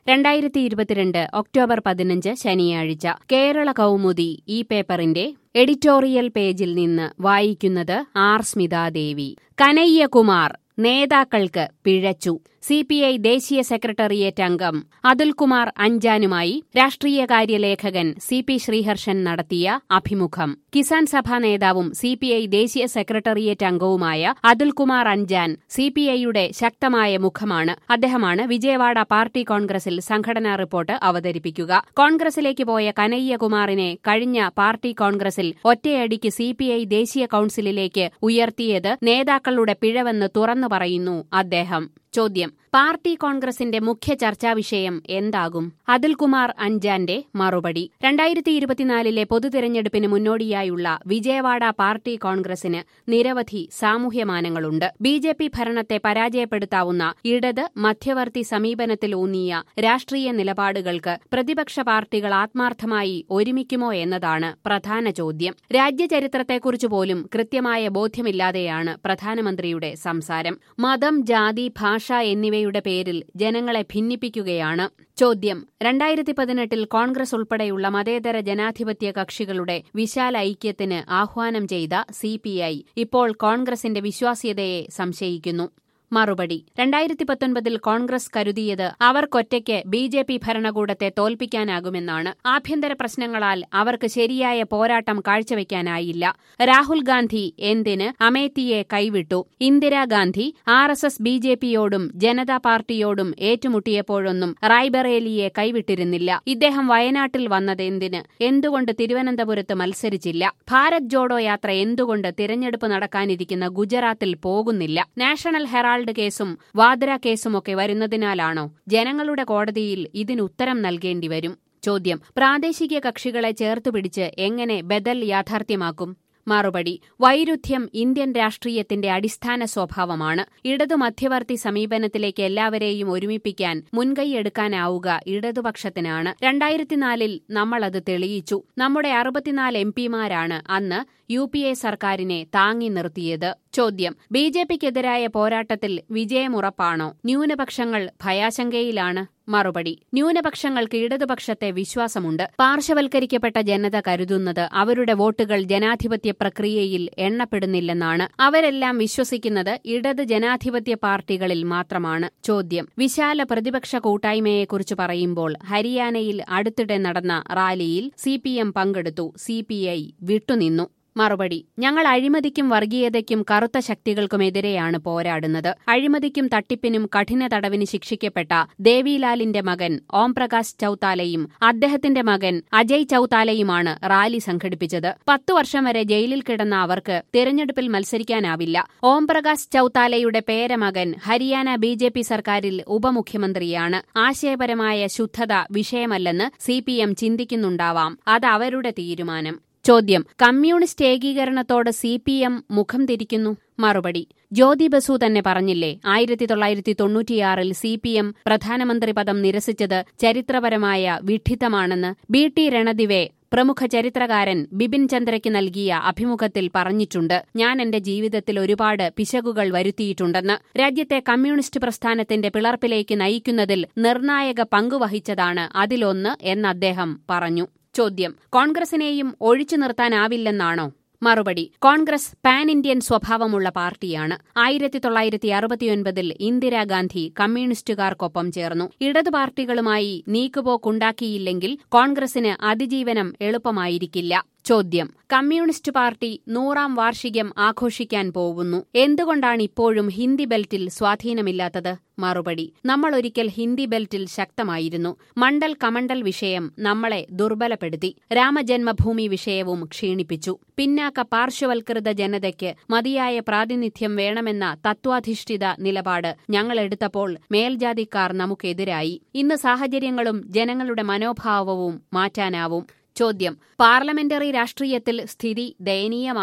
രണ്ടായിരത്തി ഇരുപത്തിരണ്ട് ഒക്ടോബർ പതിനഞ്ച് ശനിയാഴ്ച കേരള കൗമുദി ഈ പേപ്പറിന്റെ എഡിറ്റോറിയൽ പേജിൽ നിന്ന് വായിക്കുന്നത് ആർ സ്മിതാദേവി കനയ്യകുമാർ നേതാക്കൾക്ക് പിഴച്ചു സി പി ഐ ദേശീയ സെക്രട്ടേറിയറ്റ് അംഗം അതുൽകുമാർ അഞ്ചാനുമായി രാഷ്ട്രീയകാര്യ ലേഖകൻ സി പി ശ്രീഹർഷൻ നടത്തിയ അഭിമുഖം കിസാൻ സഭാ നേതാവും സി പി ഐ ദേശീയ സെക്രട്ടേറിയറ്റ് അംഗവുമായ അതുൽകുമാർ അഞ്ചാൻ സി പി ഐയുടെ ശക്തമായ മുഖമാണ് അദ്ദേഹമാണ് വിജയവാഡ പാർട്ടി കോൺഗ്രസിൽ സംഘടനാ റിപ്പോർട്ട് അവതരിപ്പിക്കുക കോൺഗ്രസിലേക്ക് പോയ കനയ്യകുമാറിനെ കഴിഞ്ഞ പാർട്ടി കോൺഗ്രസിൽ ഒറ്റയടിക്ക് സി പി ഐ ദേശീയ കൌൺസിലിലേക്ക് ഉയർത്തിയത് നേതാക്കളുടെ പിഴവെന്ന് തുറന്നു പറയുന്നു അദ്ദേഹം ചോദ്യം പാർട്ടി കോൺഗ്രസിന്റെ മുഖ്യ ചർച്ചാ വിഷയം എന്താകും അതിൽകുമാർ അഞ്ചാന്റെ മറുപടി രണ്ടായിരത്തി ഇരുപത്തിനാലിലെ പൊതുതെരഞ്ഞെടുപ്പിന് മുന്നോടിയായുള്ള വിജയവാഡ പാർട്ടി കോൺഗ്രസിന് നിരവധി സാമൂഹ്യമാനങ്ങളുണ്ട് ബി ജെ പി ഭരണത്തെ പരാജയപ്പെടുത്താവുന്ന ഇടത് മധ്യവർത്തി സമീപനത്തിലൂന്നിയ രാഷ്ട്രീയ നിലപാടുകൾക്ക് പ്രതിപക്ഷ പാർട്ടികൾ ആത്മാർത്ഥമായി ഒരുമിക്കുമോ എന്നതാണ് പ്രധാന ചോദ്യം രാജ്യചരിത്രത്തെക്കുറിച്ച് പോലും കൃത്യമായ ബോധ്യമില്ലാതെയാണ് പ്രധാനമന്ത്രിയുടെ സംസാരം മതം ജാതി ഭാഷ എന്നിവയുടെ പേരിൽ ജനങ്ങളെ ഭിന്നിപ്പിക്കുകയാണ് ചോദ്യം രണ്ടായിരത്തി പതിനെട്ടിൽ കോൺഗ്രസ് ഉൾപ്പെടെയുള്ള മതേതര ജനാധിപത്യ കക്ഷികളുടെ വിശാല ഐക്യത്തിന് ആഹ്വാനം ചെയ്ത സിപിഐ ഇപ്പോൾ കോൺഗ്രസിന്റെ വിശ്വാസ്യതയെ സംശയിക്കുന്നു മറുപടി രണ്ടായിരത്തി പത്തൊൻപതിൽ കോൺഗ്രസ് കരുതിയത് അവർക്കൊറ്റയ്ക്ക് ബി ജെ പി ഭരണകൂടത്തെ തോൽപ്പിക്കാനാകുമെന്നാണ് ആഭ്യന്തര പ്രശ്നങ്ങളാൽ അവർക്ക് ശരിയായ പോരാട്ടം കാഴ്ചവെക്കാനായില്ല രാഹുൽ ഗാന്ധി എന്തിന് അമേത്തിയെ കൈവിട്ടു Indira Gandhi R S S B J പിയോടും ജനതാ പാർട്ടിയോടും ഏറ്റുമുട്ടിയപ്പോഴൊന്നും റായ്ബറേലിയെ കൈവിട്ടിരുന്നില്ല ഇദ്ദേഹം വയനാട്ടിൽ വന്നതെന്തിന് എന്തുകൊണ്ട് തിരുവനന്തപുരത്ത് മത്സരിച്ചില്ല ഭാരത് ജോഡോ യാത്ര എന്തുകൊണ്ട് തിരഞ്ഞെടുപ്പ് നടക്കാനിരിക്കുന്ന ഗുജറാത്തിൽ പോകുന്നില്ല നാഷണൽ ഹെറാൾഡ് ഹെറാൾഡ് കേസും വാദ്ര കേസുമൊക്കെ വരുന്നതിനാലാണോ ജനങ്ങളുടെ കോടതിയിൽ ഇതിനുത്തരം നൽകേണ്ടി വരും ചോദ്യം പ്രാദേശിക കക്ഷികളെ ചേർത്തുപിടിച്ച് എങ്ങനെ ബദൽ യാഥാർത്ഥ്യമാക്കും മറുപടി വൈരുദ്ധ്യം ഇന്ത്യൻ രാഷ്ട്രീയത്തിന്റെ അടിസ്ഥാന സ്വഭാവമാണ് ഇടതു മധ്യവർത്തി സമീപനത്തിലേക്ക് എല്ലാവരെയും ഒരുമിപ്പിക്കാൻ മുൻകൈയെടുക്കാനാവുക ഇടതുപക്ഷത്തിനാണ് രണ്ടായിരത്തിനാലിൽ നമ്മളത് തെളിയിച്ചു നമ്മുടെ അറുപത്തിനാല് എം പിമാരാണ് അന്ന് യു പി എ സർക്കാരിനെ താങ്ങി നിർത്തിയത് ചോദ്യം ബി ജെ പിക്കെതിരായ പോരാട്ടത്തിൽ വിജയമുറപ്പാണോ ന്യൂനപക്ഷങ്ങൾ ഭയാശങ്കയിലാണ് മറുപടി ന്യൂനപക്ഷങ്ങൾക്ക് ഇടതുപക്ഷത്തെ വിശ്വാസമുണ്ട് പാർശ്വവൽക്കരിക്കപ്പെട്ട ജനത കരുതുന്നത് അവരുടെ വോട്ടുകൾ ജനാധിപത്യ പ്രക്രിയയിൽ എണ്ണപ്പെടുന്നില്ലെന്നാണ് അവരെല്ലാം വിശ്വസിക്കുന്നത് ഇടത് ജനാധിപത്യ പാർട്ടികളിൽ മാത്രമാണ് ചോദ്യം വിശാല പ്രതിപക്ഷ കൂട്ടായ്മയെക്കുറിച്ച് പറയുമ്പോൾ ഹരിയാനയിൽ അടുത്തിടെ നടന്ന റാലിയിൽ സി പങ്കെടുത്തു സി വിട്ടുനിന്നു മറുപടി ഞങ്ങൾ അഴിമതിക്കും വർഗീയതയ്ക്കും കറുത്ത ശക്തികൾക്കുമെതിരെയാണ് പോരാടുന്നത് അഴിമതിക്കും തട്ടിപ്പിനും കഠിന തടവിന് ശിക്ഷിക്കപ്പെട്ട ദേവിലാലിന്റെ മകൻ ഓംപ്രകാശ് ചൌത്താലയും അദ്ദേഹത്തിന്റെ മകൻ അജയ് ചൌത്താലയുമാണ് റാലി സംഘടിപ്പിച്ചത് പത്തു വർഷം വരെ ജയിലിൽ കിടന്ന അവർക്ക് തിരഞ്ഞെടുപ്പിൽ മത്സരിക്കാനാവില്ല ഓംപ്രകാശ് ചൌത്താലയുടെ പേരമകൻ ഹരിയാന ബി ജെ പി സർക്കാരിൽ ഉപമുഖ്യമന്ത്രിയാണ് ആശയപരമായ ശുദ്ധത വിഷയമല്ലെന്ന് സി പി എം ചിന്തിക്കുന്നുണ്ടാവാം അത് അവരുടെ തീരുമാനം ചോദ്യം കമ്മ്യൂണിസ്റ്റ് ഏകീകരണത്തോട് സി പി എം മുഖം തിരിക്കുന്നു മറുപടി ജ്യോതി ബസു തന്നെ പറഞ്ഞില്ലേ ആയിരത്തി തൊള്ളായിരത്തി തൊണ്ണൂറ്റിയാറിൽ സി പി എം പ്രധാനമന്ത്രി പദം നിരസിച്ചത് ചരിത്രപരമായ വിഡ്ഢിത്തമാണെന്ന് ബി ടി രണദിവെ പ്രമുഖ ചരിത്രകാരൻ ബിപിൻ ചന്ദ്രയ്ക്ക് നൽകിയ അഭിമുഖത്തിൽ പറഞ്ഞിട്ടുണ്ട് ഞാൻ എന്റെ ജീവിതത്തിൽ ഒരുപാട് പിശകുകൾ വരുത്തിയിട്ടുണ്ടെന്ന് രാജ്യത്തെ കമ്മ്യൂണിസ്റ്റ് പ്രസ്ഥാനത്തിന്റെ പിളർപ്പിലേക്ക് നയിക്കുന്നതിൽ നിർണായക പങ്കുവഹിച്ചതാണ് അതിലൊന്ന് എന്ന് അദ്ദേഹം പറഞ്ഞു ചോദ്യം കോൺഗ്രസിനെയും ഒഴിച്ചു നിർത്താനാവില്ലെന്നാണോ മറുപടി കോൺഗ്രസ് പാൻ ഇന്ത്യൻ സ്വഭാവമുള്ള പാർട്ടിയാണ് ആയിരത്തി തൊള്ളായിരത്തി അറുപത്തിയൊൻപതിൽ ഇന്ദിരാഗാന്ധി കമ്മ്യൂണിസ്റ്റുകാർക്കൊപ്പം ചേർന്നു ഇടതു പാർട്ടികളുമായി നീക്കുപോക്കുണ്ടാക്കിയില്ലെങ്കിൽ കോൺഗ്രസിന് അതിജീവനം എളുപ്പമായിരിക്കില്ല ചോദ്യം കമ്മ്യൂണിസ്റ്റ് പാർട്ടി നൂറാം വാർഷികം ആഘോഷിക്കാൻ പോകുന്നു എന്തുകൊണ്ടാണ് ഇപ്പോഴും ഹിന്ദി ബെൽറ്റിൽ സ്വാധീനമില്ലാത്തത് മറുപടി നമ്മൾ ഒരിക്കൽ ഹിന്ദി ബെൽറ്റിൽ ശക്തമായിരുന്നു മണ്ഡൽ കമണ്ഡൽ വിഷയം നമ്മളെ ദുർബലപ്പെടുത്തി രാമജന്മഭൂമി വിഷയവും ക്ഷീണിപ്പിച്ചു പിന്നാക്ക പാർശ്വവൽകൃത ജനതയ്ക്ക് മതിയായ പ്രാതിനിധ്യം വേണമെന്ന തത്വാധിഷ്ഠിത നിലപാട് ഞങ്ങളെടുത്തപ്പോൾ മേൽജാതിക്കാർ നമുക്കെതിരായി ഇന്ന് സാഹചര്യങ്ങളും ജനങ്ങളുടെ മനോഭാവവും മാറ്റാനാവും ചോദ്യം പാർലമെന്ററി രാഷ്ട്രീയത്തിൽ സ്ഥിതി ദയനീയമാണ്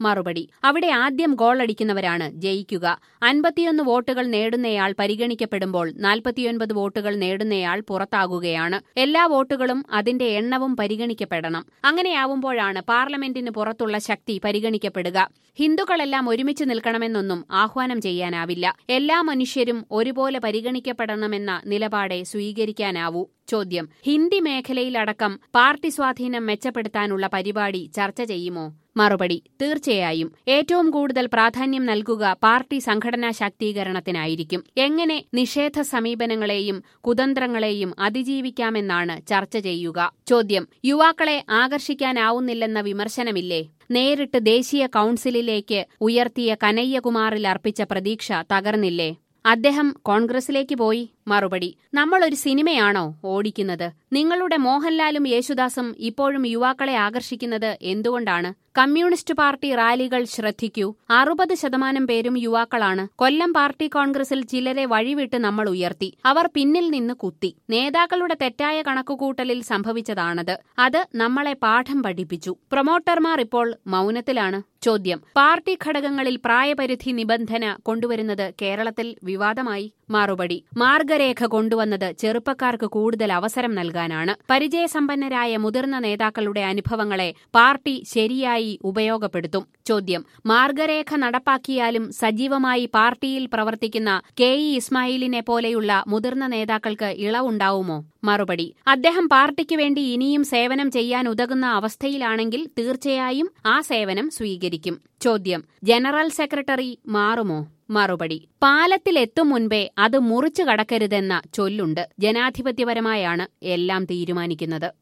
മറുപടി അവിടെ ആദ്യം ഗോൾ അടിക്കുന്നവരാണ് ജയിക്കുക അൻപത്തിയൊന്ന് വോട്ടുകൾ നേടുന്നയാൾ പരിഗണിക്കപ്പെടുമ്പോൾ നാൽപ്പത്തിയൊൻപത് വോട്ടുകൾ നേടുന്നയാൾ പുറത്താകുകയാണ് എല്ലാ വോട്ടുകളും അതിന്റെ എണ്ണവും പരിഗണിക്കപ്പെടണം അങ്ങനെയാവുമ്പോഴാണ് പാർലമെന്റിന് പുറത്തുള്ള ശക്തി പരിഗണിക്കപ്പെടുക ഹിന്ദുക്കളെല്ലാം ഒരുമിച്ച് നിൽക്കണമെന്നൊന്നും ആഹ്വാനം ചെയ്യാനാവില്ല എല്ലാ മനുഷ്യരും ഒരുപോലെ പരിഗണിക്കപ്പെടണമെന്ന നിലപാടെ സ്വീകരിക്കാനാവൂ ചോദ്യം ഹിന്ദി മേഖലയിലടക്കം പാർട്ടി സ്വാധീനം മെച്ചപ്പെടുത്താനുള്ള പരിപാടി ചർച്ച ചെയ്യുമോ മറുപടി തീർച്ചയായും ഏറ്റവും കൂടുതൽ പ്രാധാന്യം നൽകുക പാർട്ടി സംഘടനാ ശാക്തീകരണത്തിനായിരിക്കും എങ്ങനെ നിഷേധ സമീപനങ്ങളെയും കുതന്ത്രങ്ങളെയും അതിജീവിക്കാമെന്നാണ് ചർച്ച ചെയ്യുക ചോദ്യം യുവാക്കളെ ആകർഷിക്കാനാവുന്നില്ലെന്ന വിമർശനമില്ലേ നേരിട്ട് ദേശീയ കൌൺസിലിലേക്ക് ഉയർത്തിയ കനയ്യകുമാറിൽ അർപ്പിച്ച പ്രതീക്ഷ തകർന്നില്ലേ അദ്ദേഹം കോൺഗ്രസിലേക്ക് പോയി മറുപടി നമ്മൾ ഒരു സിനിമയാണോ ഓടിക്കുന്നത് നിങ്ങളുടെ മോഹൻലാലും യേശുദാസും ഇപ്പോഴും യുവാക്കളെ ആകർഷിക്കുന്നത് എന്തുകൊണ്ടാണ് കമ്മ്യൂണിസ്റ്റ് പാർട്ടി റാലികൾ ശ്രദ്ധിക്കൂ അറുപത് ശതമാനം പേരും യുവാക്കളാണ് കൊല്ലം പാർട്ടി കോൺഗ്രസിൽ ചിലരെ വഴിവിട്ട് നമ്മൾ ഉയർത്തി അവർ പിന്നിൽ നിന്ന് കുത്തി നേതാക്കളുടെ തെറ്റായ കണക്കുകൂട്ടലിൽ സംഭവിച്ചതാണത് അത് നമ്മളെ പാഠം പഠിപ്പിച്ചു പ്രൊമോട്ടർമാർ ഇപ്പോൾ മൗനത്തിലാണ് ചോദ്യം പാർട്ടി ഘടകങ്ങളിൽ പ്രായപരിധി നിബന്ധന കൊണ്ടുവരുന്നത് കേരളത്തിൽ വിവാദമായി മറുപടി മാർഗരേഖ കൊണ്ടുവന്നത് ചെറുപ്പക്കാർക്ക് കൂടുതൽ അവസരം നൽകാനാണ് പരിചയസമ്പന്നരായ മുതിർന്ന നേതാക്കളുടെ അനുഭവങ്ങളെ പാർട്ടി ശരിയായി ഉപയോഗപ്പെടുത്തും ചോദ്യം മാർഗരേഖ നടപ്പാക്കിയാലും സജീവമായി പാർട്ടിയിൽ പ്രവർത്തിക്കുന്ന കെ ഇ ഇസ്മായിലിനെ പോലെയുള്ള മുതിർന്ന നേതാക്കൾക്ക് ഇളവുണ്ടാവുമോ മറുപടി അദ്ദേഹം പാർട്ടിക്ക് വേണ്ടി ഇനിയും സേവനം ചെയ്യാൻ ഉതകുന്ന അവസ്ഥയിലാണെങ്കിൽ തീർച്ചയായും ആ സേവനം സ്വീകരിക്കും ചോദ്യം ജനറൽ സെക്രട്ടറി മാറുമോ മറുപടി പാലത്തിലെത്തും മുൻപേ അത് മുറിച്ചു കടക്കരുതെന്ന ചൊല്ലുണ്ട് ജനാധിപത്യപരമായാണ് എല്ലാം തീരുമാനിക്കുന്നത്